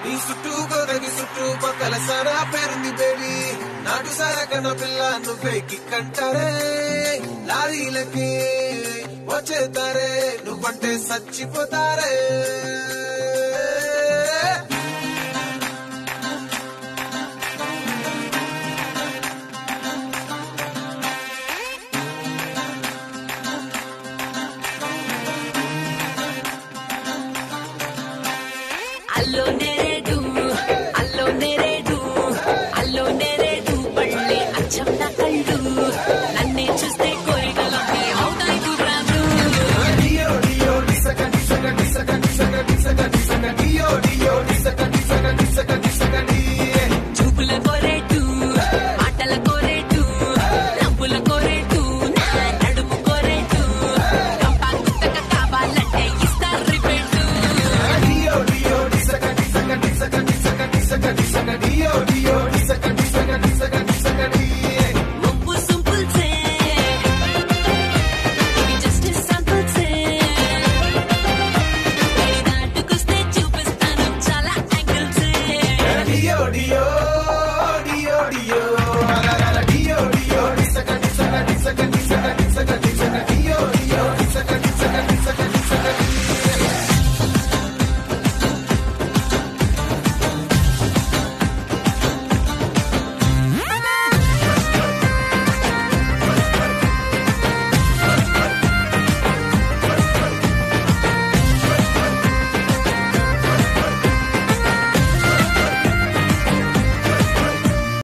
నీ చుట్టూ గోదగి చుట్టూ పక్కల సారా పేరుంది బేబీ నాటు సారా కన్న పిల్ల నువ్వే కిక్కంటారే లారీలకి వచ్చేతారే నువ్వంటే చచ్చిపోతారే అల్లోనే